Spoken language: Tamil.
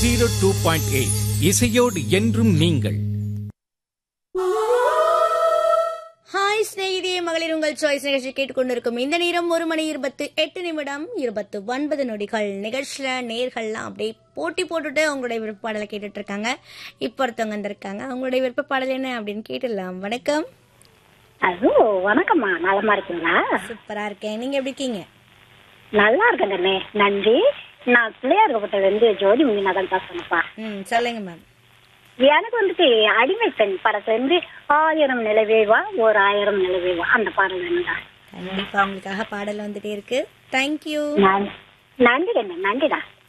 ஜீரோ டூ பாயிண்ட் எயிட் இசையோடு என்றும் நீங்கள் ஹாய் ஸ்நேகிதியே மகளிர் உங்கள் சாய்ஸ் நிகழ்ச்சி கேட்டுக்கொண்டிருக்கும் இந்த நேரம் ஒரு மணி இருபத்து எட்டு நிமிடம் இருபத்து ஒன்பது நொடிகள் நிகழ்ச்சியில நேர்கள்லாம் அப்படியே போட்டி போட்டுட்டு அவங்களுடைய விருப்ப பாடலை கேட்டுட்டு இருக்காங்க இப்போ ஒருத்தவங்க வந்திருக்காங்க அவங்களுடைய விருப்ப பாடல் என்ன அப்படின்னு கேட்டுடலாம் வணக்கம் ஐயோ வணக்கம்மா நலமா இருக்கீங்களா சூப்பரா இருக்கேன் நீங்க எப்படி இருக்கீங்க நல்லா இருக்கேங்கண்ணே நன்றி நான் பிள்ளையார் குப்பத்துல இருந்து ஜோதி மீனாதான் பேசுறேன்ப்பா ம் சொல்லுங்க மேம் எனக்கு வந்துட்டு அடிமை பெண் படத்துல இருந்து ஆயிரம் நிலவேவா ஒரு ஆயிரம் நிலவேவா அந்த பாடல் வேணும்டா கண்டிப்பா உங்களுக்காக பாடல் வந்துட்டே இருக்கு தேங்க்யூ நன்றி கண்ணே நன்றிடா